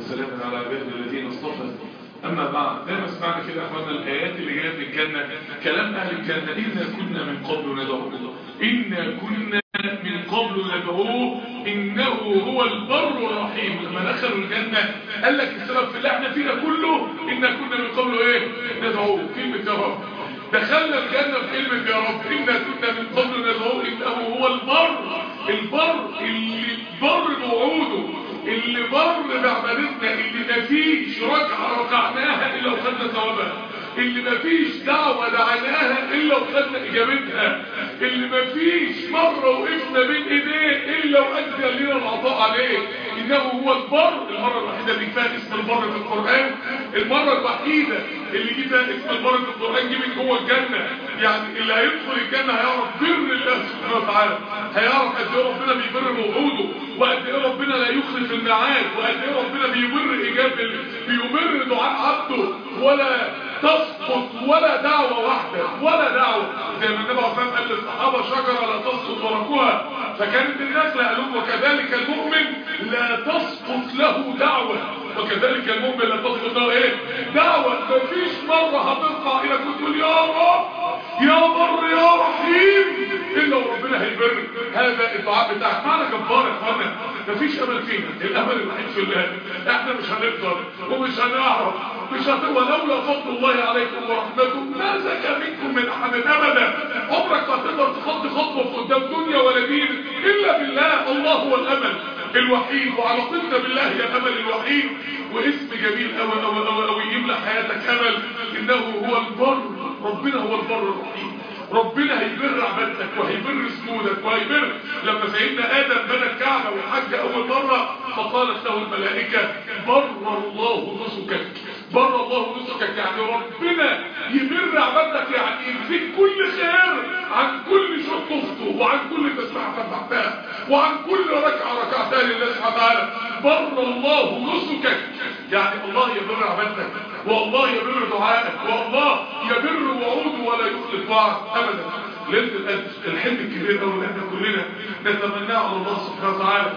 وسلام على عباد الذين اصطفى أما بعد دايما سمعنا كده يا أخوانا الآيات اللي جاية من الجنة كلام أهل الجنة إنا كنا من قبل ندعوه إنا كنا من قبل ندعوه إنه هو البر الرحيم لما دخلوا الجنة قال لك السبب في اللي احنا فينا كله إنا كنا من قبل إيه ندعوه كلمة يا رب دخلنا الجنة بكلمة يا رب إنا كنا من قبل ندعوه إنه هو البر البر اللي بر بوعوده اللي بر بعبادتنا اللي ما فيش ركعة ركعناها إلا وخدنا ثوابها اللي ما فيش دعوة دعيناها إلا وخدنا إجابتها اللي ما فيش مرة وقفنا بين إيديه إلا وأجزل لنا العطاء عليه إنه هو البر المرة الوحيدة اللي فيها اسم البر في القرآن المرة الوحيدة اللي جه فيها اسم البر في القرآن جه من جوه الجنة يعني اللي هيدخل الجنة هيعرف بر الله سبحانه وتعالى هيعرف قد ايه ربنا بيبر موعوده وقد ايه ربنا لا يخلف الميعاد وقد ايه ربنا بيبر إجابة بيبر دعاء عبده ولا تسقط ولا دعوة واحدة ولا دعوة زي ما النبي عليه قال للصحابة شجرة لا تسقط ورقها فكانت الناس لا قالوا وكذلك المؤمن لا تسقط له دعوة وكذلك المؤمن لا تسقط له ايه دعوة مفيش مرة هتطلع الى كنت تقول يا رب يا بر يا رحيم الا وربنا هيبر هذا الدعاء بتاعك معنى جبار يا اخوانا مفيش امل فينا الامل الوحيد في الله احنا مش هنقدر ومش هنعرف مش هت... ولولا فضل الله عليكم ورحمته ما زكى منكم من احد ابدا عمرك ما تقدر تخطي خطوه في قدام دنيا ولا دين الا بالله الله هو الامل الوحيد وعلاقتنا بالله هي الامل الوحيد واسم جميل قوي قوي قوي قوي يملى حياتك امل انه هو البر ربنا هو البر الرحيم ربنا هيبر عبادتك وهيبر سجودك وهيبر لما سيدنا ادم بنى الكعبه وحج اول مره فقالت له الملائكه بر الله نسكك بر الله نسكك يعني ربنا يبر عبادتك يعني يكفيك كل خير عن كل شوط طفته وعن كل تسبيحه سبحتها وعن كل ركعه ركعتها لله سبحانه وتعالى بر الله نسكك يعني الله يبر عبادتك والله يبر دعائك والله يبر وعوده ولا يخلف وعد ابدا ليله القدر الحلم الكبير قوي اللي احنا كلنا نتمناه على الله سبحانه وتعالى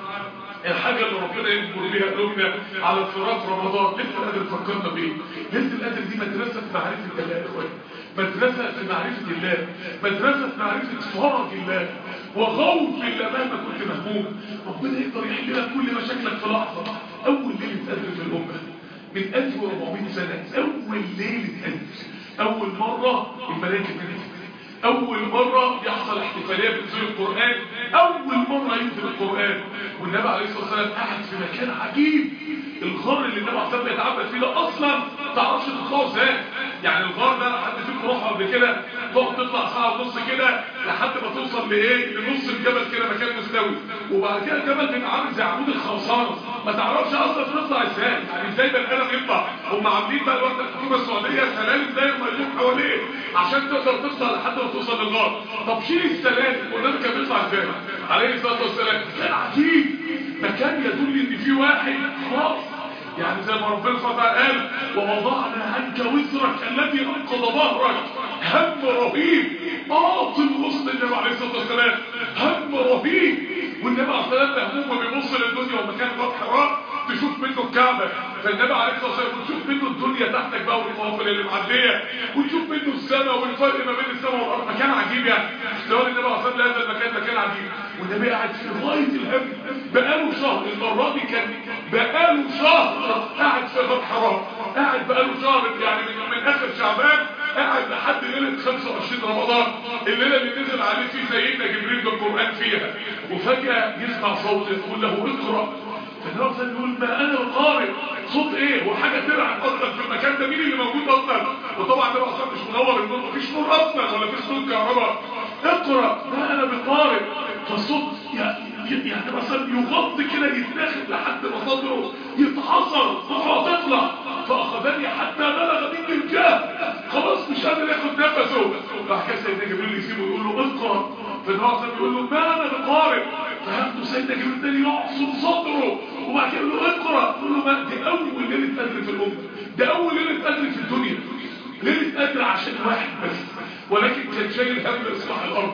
الحاجة اللي ربنا يجبر بيها قلوبنا على فراق رمضان ليلة القدر فكرنا بيه ليلة القدر دي مدرسة في معرفة الله يا اخوان مدرسة في معرفة الله مدرسة في معرفة فرج الله وخوف الله مهما كنت مهموم ربنا يقدر يحل لك كل مشاكلك في لحظة أول ليلة قدر في الأمة من 1400 سنة أول ليلة قدر أول مرة الملائكة بنزلت أول مرة يحصل احتفالية بنزول القرآن أول مرة ينزل القرآن والنبي عليه الصلاة والسلام قاعد في مكان عجيب الغار اللي النبي عليه الصلاة والسلام يتعبد فيه ده أصلا تعرفش تطلعه ازاي يعني الغار ده حد فيكم روحه قبل كده تقعد تطلع ساعة ونص كده لحد ما توصل لإيه لنص الجبل كده مكان مستوي وبعد كده الجبل بيبقى عامل زي عمود الخرسانة ما تعرفش أصلا تطلع ازاي يعني ازاي ده القلم يطلع هم عاملين بقى الوقت الحكومة السعودية سلالم زي ما يدوم حواليه عشان تقدر توصل لحد ما توصل للغار طب شيل السلالم والنبي كان بيطلع ازاي عليه الصلاة والسلام كان عجيب مكان يدل ان في واحد خلاص يعني زي ما ربنا سبحانه وتعالى قال ووضعنا عنك وزرك الذي انقض ظهرك هم رهيب قاطل وسط النبي عليه الصلاه والسلام هم رهيب والنبي عليه الصلاه والسلام مهموم بيبص للدنيا ومكان فتح حراء تشوف منه الكعبه فالنبي عليه الصلاه والسلام وتشوف منه الدنيا تحتك بقى والقوافل اللي معديه وتشوف منه السماء والفرق ما بين السماء والارض مكان عجيب يعني اختيار النبي عليه الصلاه والسلام هذا المكان مكان عجيب والنبي قاعد في غايه الهم بقاله شهر المره دي كان بقاله شهر قاعد في فتح حراء قاعد بقاله شهر يعني من, من اخر شعبان قاعد لحد ليله 25 رمضان الليله اللي نزل عليه فيه سيدنا جبريل بالقران فيها وفجاه يسمع صوت يقول له اقرا فالنبي يقول ما انا القارئ صوت ايه هو حاجه ترعب اصلا في المكان ده مين اللي موجود اصلا وطبعا ده اصلا مش منور النور مفيش نور اصلا ولا فيش نور كهرباء اقرا ما انا بقارئ فالصوت يعني يعني مثلا يغطي كده يتاخد لحد ما صدره يتحصر روحه تطلع فاخذني حتى بلغ مني الجهل خلاص مش قادر ياخد نفسه راح كده سيدنا جبريل يسيبه ويقول له اقرا فالنبي يقول له ما انا بقارئ فهمته سيدنا جبريل تاني يعصر صدره وبعد كده يقول له اقرا يقول له ما دي اول ليله قدر في الامه ده اول ليله قدر في الدنيا ليله قدر عشان واحد بس ولكن كان شايل هم اصلاح الارض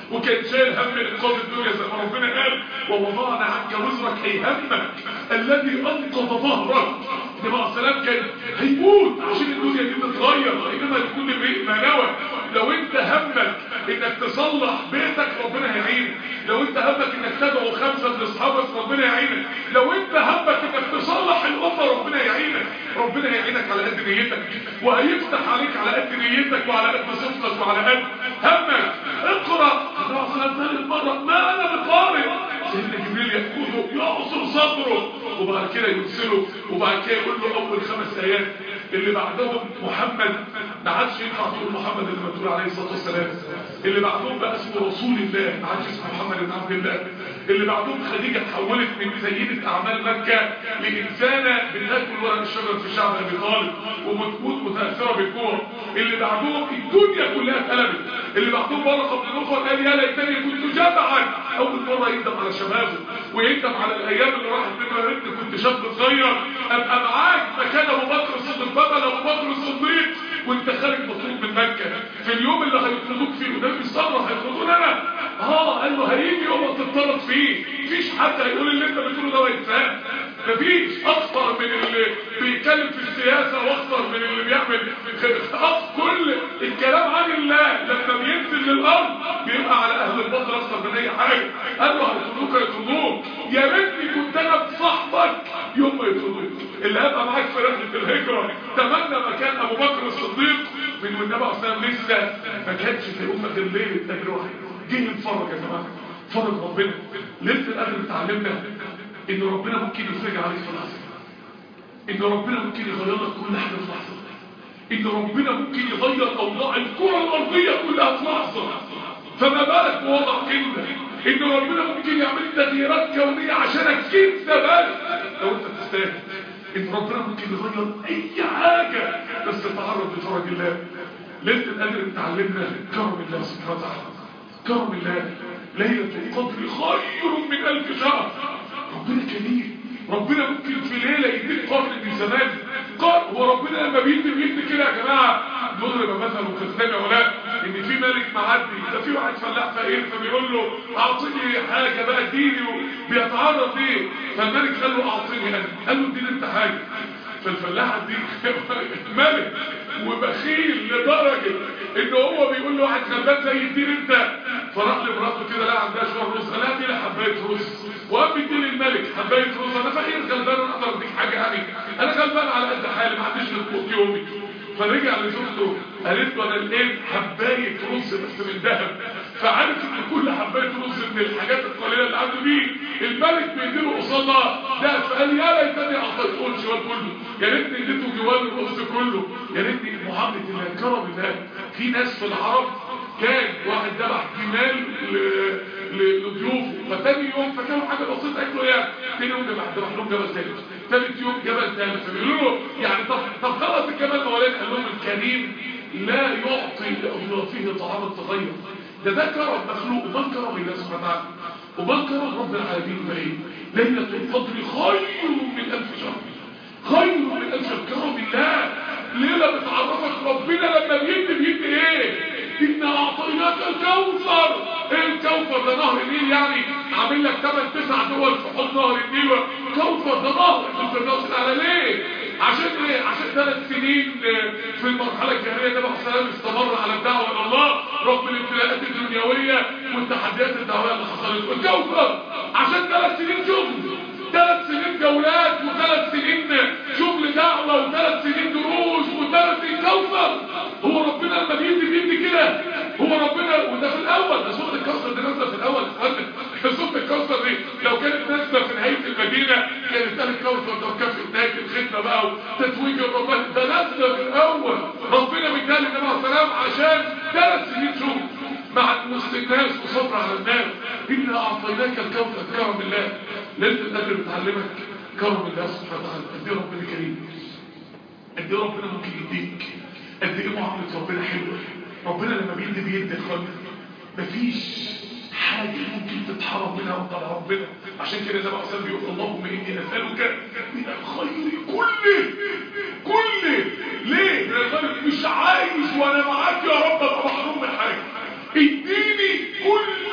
وكان شايل هم انقاذ الدنيا زي ما ربنا قال ووضعنا عنك وزرك اي همك الذي انقذ ظهرك النبي عليه السلام كان هيموت عشان الدنيا دي تتغير انما يكون امرئ ما نوى لو انت همك انك تصلح بيتك ربنا هيعينك لو انت همك انك تدعو خمسه من اصحابك ربنا يعينك لو انت همك انك تصلح الامه ربنا يعينك ربنا هيعينك على قد نيتك وهيفتح عليك على قد نيتك وعلى قد صفتك وعلى قد همك اقرا النبي عليه الصلاه والسلام مره ما انا بقارئ سيدنا جبريل ياخذه يعصر صدره وبعد كده يرسله وبعد كده يقول له اول خمس ايات اللي بعدهم محمد ما عادش ينفع تقول محمد اللي بتقول عليه الصلاه والسلام اللي بعدهم بقى اسمه رسول الله ما عادش اسمه محمد بن عبد الله اللي بعدهم خديجه اتحولت من سيده اعمال مكه لانسانه بتاكل ورق الشجر في شعب ابي طالب ومتموت متاثره بالجوع اللي بعدهم الدنيا كلها اتقلبت اللي بعدهم ورقه بن نوفل قال يا ليتني كنت جدعا اول مره يندم على شبابه ويندم على الايام اللي راحت منه يا ريتني كنت شاب صغير ابقى معاك مكان ابو بكر الصديق بدل ابو بكر الصديق وانت خارج مطلوب من مكه في اليوم اللي هيطردوك فيه وده بيصبر هيطردونا انا اه قال له هيجي يوم هتطرد فيه مفيش حد هيقول اللي انت بتقوله ده ويتفهم مفيش اخطر من اللي بيتكلم في السياسه واخطر من اللي بيعمل كل الكلام عن الله لما بينزل للارض بيبقى على اهل البطل اكتر من اي حاجه قال له هيطردوك يطردوك يا ريتني كنت انا بصاحبك يوم ما يطردوك اللي هبقى معاك في رحله الهجره تمنى مكان ابو بكر الصديق من والنبي عليه الصلاه والسلام لسه ما كانش في امه الليل التاجر واحد جه نتفرج يا جماعه فرج ربنا ليله القدر اتعلمنا ان ربنا ممكن يفرج عليك في لحظه ان ربنا ممكن يغير لك كل حاجه في لحظه ان ربنا ممكن يغير اوضاع الكره الارضيه كلها في لحظه فما بالك بوضعك انت ان ربنا ممكن يعمل تغييرات كونيه عشانك انت بس لو انت تستاهل ان ربنا ممكن يغير اي حاجه بس تتعرض لفرج الله ليله القدر اتعلمنا كرم الله سبحانه وتعالى كرم الله ليله القدر خير من الف شهر ربنا كريم ربنا ممكن في ليله يديك قرن من زمان قرن هو ربنا لما بيدي بيدي كده يا جماعه نضرب مثلا وكذبنا ولا ان في ملك معدي ده في واحد فلاح فقير فبيقول له اعطيني حاجه بقى اديني بيتعرض ليه فالملك قال له اعطيني انا قال له اديني انت حاجه فالفلاح دي ملك وبخيل لدرجه ان هو بيقول له واحد غلبان زي اديني انت فراح لمراته كده لا عندها شويه رز قال لها اديني حبايه رز وقام بيديني الملك حبايه رز انا فقير غلبان انا اقدر اديك حاجه يعني انا غلبان على قد حالي ما عنديش غير قوت يومي فرجع لزوجته قالت له انا لقيت حبايه رز بس من ذهب فعارف ان كل حبايه رز من الحاجات القليله اللي عنده دي الملك بيديله قصادها ده فقال يا ليتني اعطيته الجوال كله يا ريتني اديته جوال الرز كله يا ريتني معامله الله كرم الله في ناس في العرب كان واحد ذبح جمال لضيوفه فتاني يوم فكانوا حاجه بسيطه قالوا له يعني تاني يوم ذبح ذبح لهم جبل ثالث ثالث يوم جبل ثالث فبيقولوا له يعني طب طب خلص الجبل الاولاني قال لهم الكريم لا يعطي لاضيافه طعاما تغير ده ده كرم مخلوق ومن كرم الله سبحانه وتعالى ومن كرم رب العالمين ما ايه ليله القدر خير من الف شهر خير من الف شهر كرم الله ليله بتعرفك ربنا لما بيدي بيدي ايه إنا أعطيناك الكوثر إيه الكوثر ده نهر النيل يعني عامل لك 8 9 دول في حوض نهر النيل كوثر ده نهر في الفردوس على ليه؟ عشان ايه؟ عشان ثلاث سنين في المرحلة الجاهلية ده بقى سلام استمر على الدعوة إلى الله رغم الابتلاءات الدنيوية والتحديات الدعوية اللي حصلت الكوثر عشان ثلاث سنين شغل ثلاث سنين جولات وثلاث سنين شغل دعوة وثلاث سنين دروس وثلاث سنين كوثر هو ربنا لما بيدي بيدي كده هو ربنا وده في الاول ده سوره الكوثر دي نازله في الاول سوره الكوثر دي لو كانت نازله في نهايه المدينه كانت قال الكوثر ده كف نهايه الختمه بقى وتتويج الربان ده نازله في الاول ربنا بيدالي النبي عليه السلام عشان ثلاث سنين شغل مع وسط الناس وصبر على الناس إنا أعطيناك الكوثر كرم الله ليلة القدر بتعلمك كرم الله سبحانه وتعالى قد ايه ربنا كريم قد ايه ربنا ممكن يديك قد ايه معاملة ربنا حلوة ربنا لما بيدي بيدي خالص مفيش حاجة ممكن تتحرم منها وانت على ربنا عشان كده النبي عليه الصلاه بيقول اللهم اني اسالك من الخير كله كله ليه؟ من الخير مش عايز وانا معاك يا رب ابقى محروم من حاجه اديني كل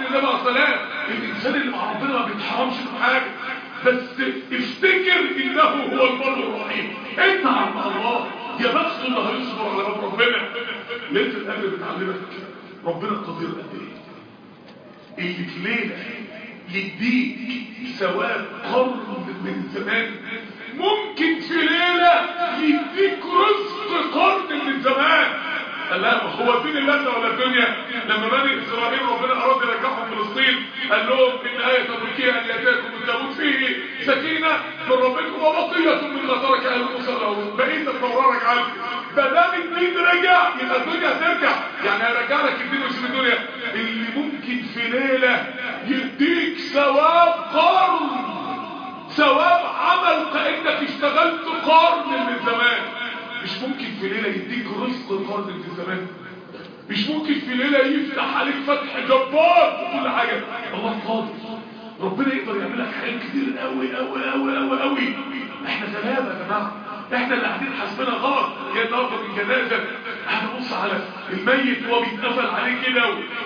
النبي عليه الصلاه الانسان اللي مع ربنا ما بيتحرمش من حاجه بس افتكر انه هو البر الرحيم انت عم الله يا بخت اللي هيصبر على باب ربنا ليله القدر بتعلمك ربنا قدير قد ايه اللي في ليله يديك ثواب قرن من زمان ممكن في ليله يديك رزق قرن من زمان لا هو دين الله ولا الدنيا لما بني اسرائيل ربنا اراد يرجعهم فلسطين قال لهم ان ايه تبكي ان ياتيكم التابوت فيه سكينه من ربكم وبقيه مما ترك اهل موسى له بقيه التوراه رجعت ما دام الدين رجع يبقى الدنيا هترجع يعني هيرجع لك الدين ويسيب الدنيا اللي ممكن في ليله يديك ثواب قرن ثواب عمل كانك اشتغلت قرن من زمان مش ممكن في ليلة يديك رزق قرن من زمان مش ممكن في ليلة يفتح عليك فتح جبار في كل حاجة الله قادر ربنا يقدر يعمل لك حاجات كتير قوي قوي قوي قوي قوي احنا غلابة يا جماعة احنا اللي قاعدين حاسبينها غلط هي النهارده من جنازه هنبص على الميت وهو بيتقفل عليه كده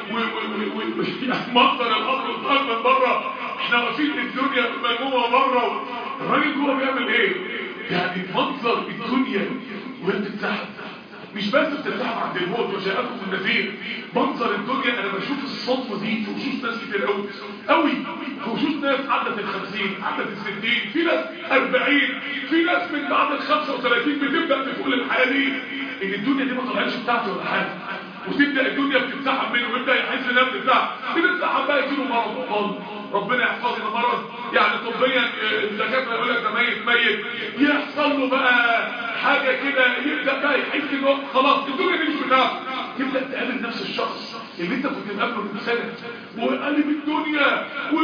ومنظر القبر قدام من بره احنا واقفين الدنيا ملمومه بره الراجل جوه بيعمل ايه؟ يعني منظر الدنيا وهي بتتسحب مش بس بتتسحب عند الموت وجاءكم النذير منظر الدنيا انا بشوف الصدمه دي في وشوش ناس كتير قوي قوي في وشوش ناس عدت ال 50 عدت ال 60 في ناس 40 في ناس من بعد ال 35 بتبدا تقول الحياه دي ان الدنيا دي ما طلعتش بتاعتي ولا حاجه وتبدا الدنيا بتتسحب منه ويبدا يحس انها بتتسحب بتتسحب بقى يجيله مرض وقلب ربنا يحفظنا مرض يعني طبيا الدكاتره يقول لك ده ميت ميت يحصل له بقى حاجه كده يبدا بقى يحس ان خلاص الدنيا دي مش بتاعته تبدا تقابل نفس الشخص اللي انت كنت مقابله من سنه وقلب الدنيا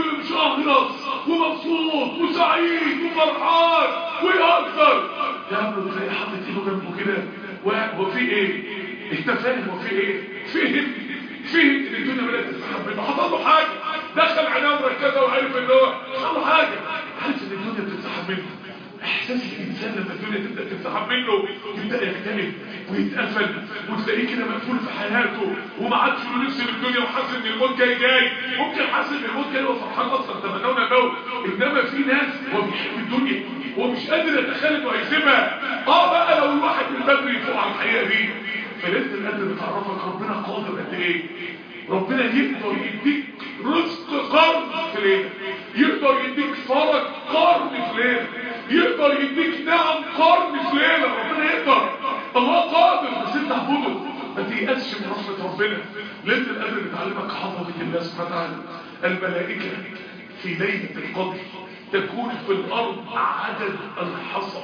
ومشهرص ومبسوط وسعيد وفرحان ويهزر تقابله تلاقي حاطط ايده جنبه كده وفي ايه؟ انت فاهم وفي ايه؟ فهم فهم ان الدنيا بدات تسحب منه حصل له حاجه دخل عنايه مركزه وعرف ان هو حصل له حاجه عارف ان الدنيا بتتسحب منه احساس الانسان لما الدنيا تبدا تتسحب منه يبدا يكتئب ويتقفل وتلاقيه كده مقفول في حياته وما عادش له نفس الدنيا وحاسس ان الموت جاي جاي ممكن حاسس ان الموت جاي وفرحان اصلا تمنون الموت انما في ناس هو بيحب الدنيا هو مش قادر يتخيل انه هيسيبها اه بقى لو الواحد من بدري يفوق على الحقيقه دي فلازم القدر بتعرفك ربنا قادر قد ايه ربنا يقدر يديك رزق قرن في ليله يقدر يديك فرج قرن في ليله يقدر يديك نعم قرن في ليله ربنا يقدر الله قادر بس انت اعبده ما تيأسش من رحمه ربنا ليله القدر بتعلمك حفظه الله سبحانه وتعالى الملائكه في ليله القدر تكون في الارض عدد الحصى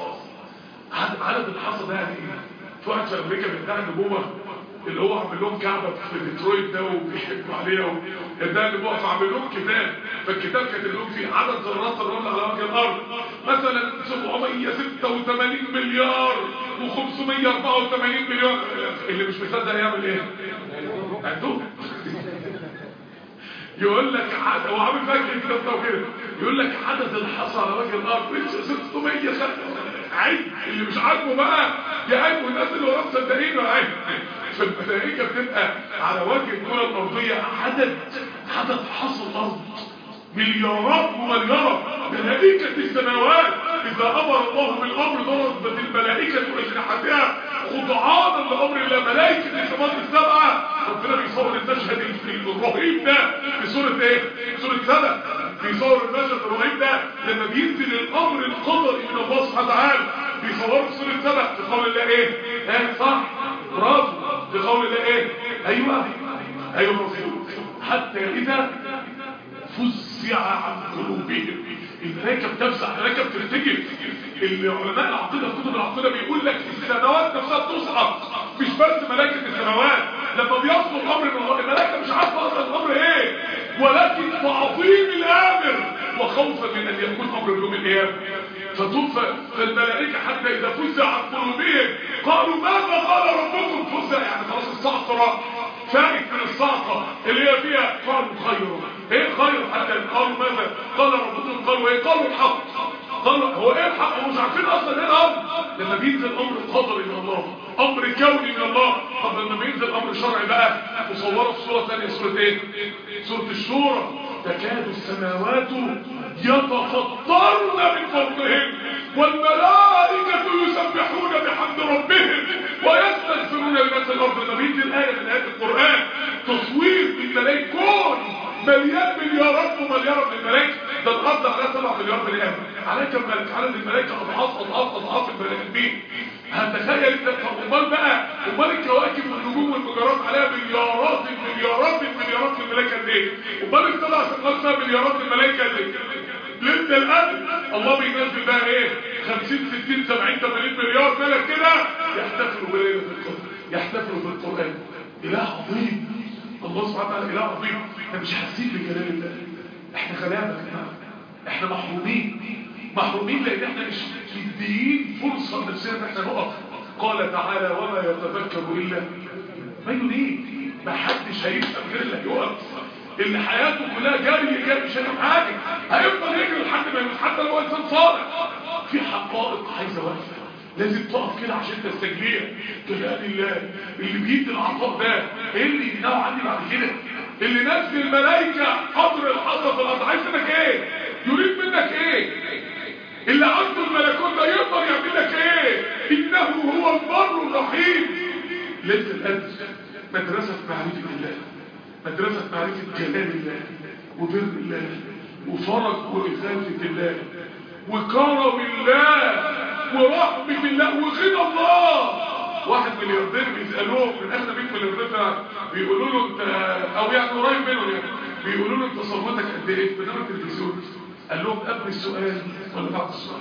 عدد الحصى ده يعني ايه؟ في واحد في امريكا بيدعي النبوه اللي هو عامل لهم كعبه في ديترويت ده وبيحبوا عليها ده اللي بقف عامل لهم كتاب فالكتاب كاتب لهم فيه عدد ذرات الرمل على وجه الارض مثلا 786 مليار و584 مليار اللي مش مصدق يعمل ايه؟ عندهم يقول لك عدد هو عامل فاكر كده كده يقول لك عدد الحصى على وجه الارض 600 عيب اللي مش عاجبه بقى يعيب والناس اللي وراه مصدقين عيب فالملائكه بتبقى على وجه الكره الارضيه عدد عدد حصى الارض مليارات ومليارات ملائكه السماوات اذا امر الله بالامر ضربت الملائكه اجنحتها خضعانا لامر الله ملائكه السماوات السبعه ربنا بيصور المشهد الرهيب ده في سوره ايه؟ سوره سبع بيصور المشهد الرهيب ده لما بينزل الامر القدري من الله سبحانه وتعالى بيصوروا في سوره سبع في قول الله ايه؟ ايه صح؟ برافو في قول الله ايه؟ ايوه ايوه مظبوط حتى اذا فزع عن قلوبهم الملائكه بتفزع الملائكه بترتجف العلماء العقيده في كتب العقيده بيقول لك السماوات نفسها بتصعد مش بس ملائكه السماوات لما بيصدر الامر من الله الملائكه مش عارفه اصلا الامر ايه ولكن تعظيم الامر وخوفا من ان يكون امر يوم القيامه فتوفى فالملائكه حتى اذا فزع عن قلوبهم قالوا ماذا قال ربكم فزع يعني خلاص الصعقه فائت من الصعقه اللي هي فيها قالوا خير ايه خير حتى قالوا ماذا قال ربكم قالوا ايه قالوا الحق قالوا هو ايه الحق هم مش عارفين اصلا ايه الامر لما بينزل امر قدري من الله امر كوني من الله طب لما بينزل امر شرعي بقى مصوره في صوره ثانيه سوره ايه سوره الشورى الشورى تكاد السماوات يتفطرن من فوقهم والملائكة يسبحون بحمد ربهم ويستغفرون لمن في الأرض لما بيجي الآية من آيات القرآن تصوير الملائكة كون مليان مليارات ومليارات من الملائكة ده الأرض عليها 7 مليار بني آدم عليها كم ملك عدد الملائكة أضعاف أضعاف أضعاف البني آدمين هتخيل انت طب امال بقى امال الكواكب والنجوم والمجرات عليها مليارات المليارات المليارات الملائكه قد ايه امال السبع سماوات فيها مليارات الملائكه قد ايه لسه الان الله بينزل بقى ايه 50 60 70 80 مليار ملك كده يحتفلوا بليله القدر يحتفلوا بالقران اله عظيم الله سبحانه وتعالى اله عظيم احنا مش حاسين بجلال الله احنا غلابه يا جماعه احنا محرومين محرومين لان احنا مش مديين فرصه لنفسنا ان احنا نقف قال تعالى وما يتذكر الا ما يريد ما حدش هيفهم غير اللي هيقف اللي حياته كلها جري جري مش هيفهم حاجه هيفضل يجري لحد ما يموت حتى لو انسان صالح في حقائق عايزه وقفه لازم تقف كده عشان تستجليها جلال الله اللي بيدي العطاء ده ايه اللي يناو عني بعد كده اللي نزل الملائكه قدر الحظه في الارض عايز منك ايه يريد منك ايه اللي عنده الملكوت ده يقدر يعمل لك ايه انه هو البر الرحيم ليله القدر مدرسه معرفه الله مدرسه معرفه جلال الله وبر الله وفرج وإخافة الله وكرم الله ورحمة الله وغنى الله واحد ملياردير بيسألوه من اغنى 100 ملياردير بيقولوا له انت او يعني قريب منه يعني بيقولوا له انت ثروتك قد ايه في برنامج التلفزيون قال لهم قبل السؤال ولا بعد السؤال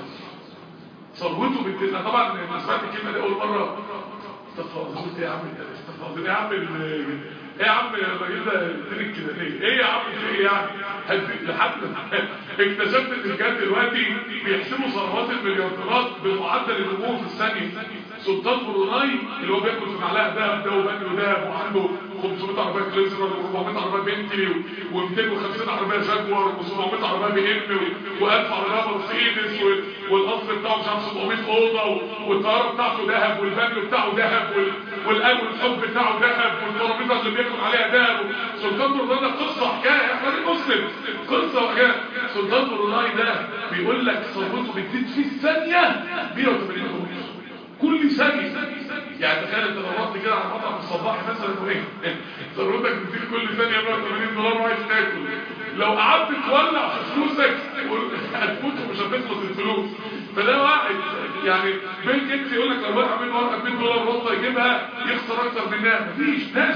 ثروته بنت طبعا لما سمعت الكلمه دي اول مره استغفر قلت يا عم استغفر يا عم ايه يا عم الراجل ده تريك كده ليه ايه يا عم ايه يعني لحد اكتشفت ان الجد دلوقتي بيحسبوا ثروات المليارديرات بمعدل النمو في الثانيه سلطان بروناي اللي هو بياكل في معلقه ذهب ده وبني ذهب وعنده 500 عربيه كليزر و400 عربيه بنتلي و250 عربيه جاكوار و700 عربيه بي ام و1000 عربيه مرسيدس والقصر بتاعه مش عارف 700 اوضه والطياره بتاعته ذهب والبني بتاعه ذهب والقلب والحب بتاعه ذهب والترابيزه اللي بياكل عليها ذهب سلطان بروناي ده قصه حكايه احنا مسلم قصه وحكايه سلطان بروناي ده بيقول لك ثروته بتزيد في الثانيه 180 دولار كل ثانية يعني تخيل انت لو رحت كده على مطعم الصباحي مثلا وايه ثروتك بتزيد كل ثانية 180 دولار وعايز تاكل لو قعدت تولع في فلوسك هتموت ومش هتخلص الفلوس فده واحد يعني بيل جيتس يقول لك لو وقع منه ورقه 100 دولار رصه يجيبها يخسر اكتر منها مفيش ناس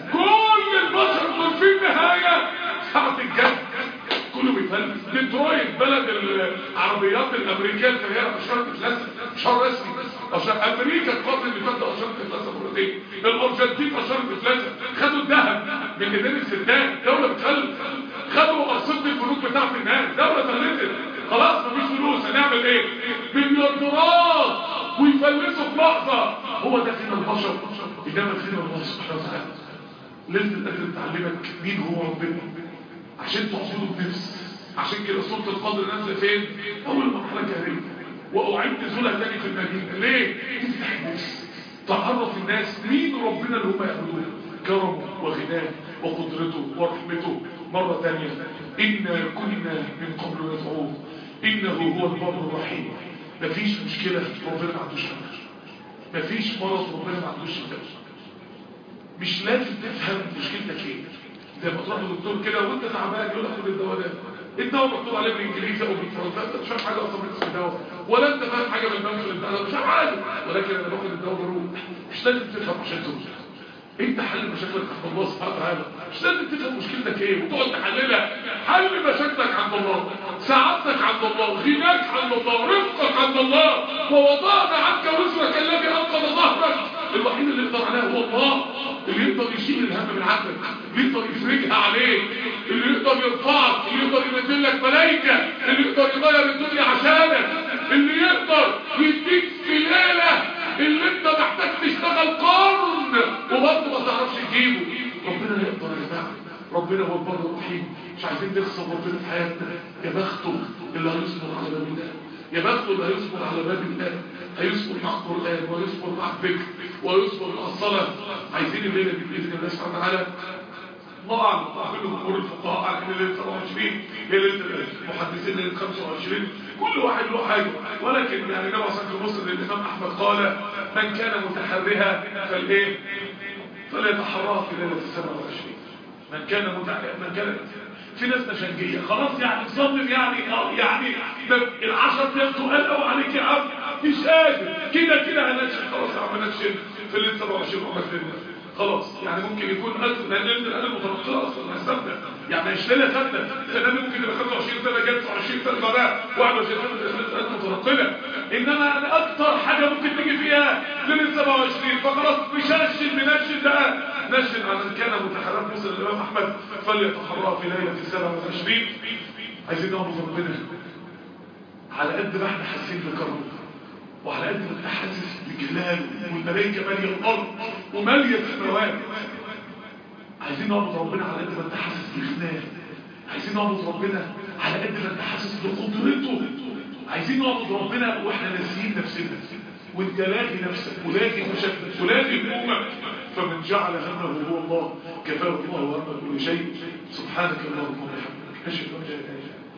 كل البشر دول في النهايه ساعه الجد كله بيفلس ديترويت بلد العربيات الامريكيه السياره اشاره افلاس اشاره رسمي عشان امريكا القرن اللي فات اشاره افلاس مرتين الارجنتين اشاره افلاس خدوا الذهب من ايدين الستات دوله بتخلف خدوا قصيده البنوك بتاعت الناس دوله فلست خلاص مفيش فلوس هنعمل ايه مليارديرات ويفلسوا في لحظه هو ده فينا البشر انما فينا الله سبحانه وتعالى لازم لازم تعلمك مين هو ربنا عشان تعصده بنفس عشان كده سورة القدر نازله فين اول مرحلة جاهلية واعد نزولها تاني في المدينة ليه تفتح النفس تعرف الناس مين ربنا اللي هم يعبدونه كرمه وغناه وقدرته ورحمته مرة تانية إنا كنا من قبل ندعوه إنه هو البر الرحيم مفيش مشكلة ربنا ما عندوش خير مفيش مرض ربنا ما عندوش شفاء مش لازم تفهم مشكلتك ايه زي ما تروح للدكتور كده وانت تعبان يقول لك خد الدواء ده الدواء مكتوب عليه بالانجليزي او بالفرنسي انت مش فاهم حاجه اصلا من اسم الدواء ولا انت فاهم حاجه من المنزل اللي انا مش عارف ولكن انا باخد الدواء بروح مش لازم تفهم عشان توصل انت حل مشاكلك عند الله سبحانه وتعالى مش لازم تفهم مشكلتك ايه وتقعد تحللها حل مشاكلك عند الله سعادتك عند الله غناك عند الله رزقك عند الله ووضعنا عنك وزرك الذي انقذ ظهرك الوحيد اللي يقدر عليه هو الله اللي يقدر يشيل الهم من عندك اللي يقدر يفرجها عليك اللي يقدر يرفعك اللي يقدر ينزل لك ملائكه اللي يقدر يغير الدنيا عشانك اللي يقدر يديك في ليله اللي انت محتاج تشتغل قرن وبرضه ما تعرفش تجيبه ربنا يقدر يا جماعه ربنا هو البر الرحيم مش عايزين نخسر ربنا في حياتنا يا بخته اللي هيصبر على باب الله يا بخته اللي هيصبر على باب الله هيصبر مع القرآن ويصبر مع الذكر ويصبر مع الصلاة عايزين الليلة دي بإذن الله سبحانه وتعالى الله اعلم كل جمهور الفقهاء على ان ليله 27 هي ليله المحدثين ليله 25 كل واحد له حاجه ولكن يعني النبي صلى الله عليه وسلم الامام احمد قال من كان متحرها فالايه فليتحرها في ليله 27 من كان متحرها من كان في ناس مشنجيه خلاص يعني تصمم يعني اه يعني العشر ايام تقال قوي عليك يا عم مش قادر كده كده هنشن خلاص يا عم نشن في الليل 27 وما خلاص يعني ممكن يكون ألف لأن الأقل المتنقلة أصلا هستبدأ يعني مش ليلة ثابتة السنة ممكن يبقى 25 سنة جت 20 سنة بعدها 21 سنة متنقلة إنما يعني أكتر حاجة ممكن تيجي فيها ليلة 27 فخلاص مش هنشن منشن بقى نشن على من كان متحرك وصل الإمام أحمد فليتحرى في ليلة 27 عايزين نعبد ربنا على قد ما احنا حاسين بكرمه وعلى قد ما انت حاسس بجلاله والملائكه ماليه الارض وماليه السماوات عايزين نعبد ربنا على قد ما انت حاسس بغناه عايزين نعبد ربنا على قد ما انت حاسس بقدرته عايزين نعبد ربنا واحنا ناسيين نفسنا وانت لاقي نفسك ولاقي مشاكلك ولاقي همومك فمن جعل همه هو الله كفاه الله وهم كل شيء سبحانك اللهم وبحمدك اشهد ان لا اله الا انت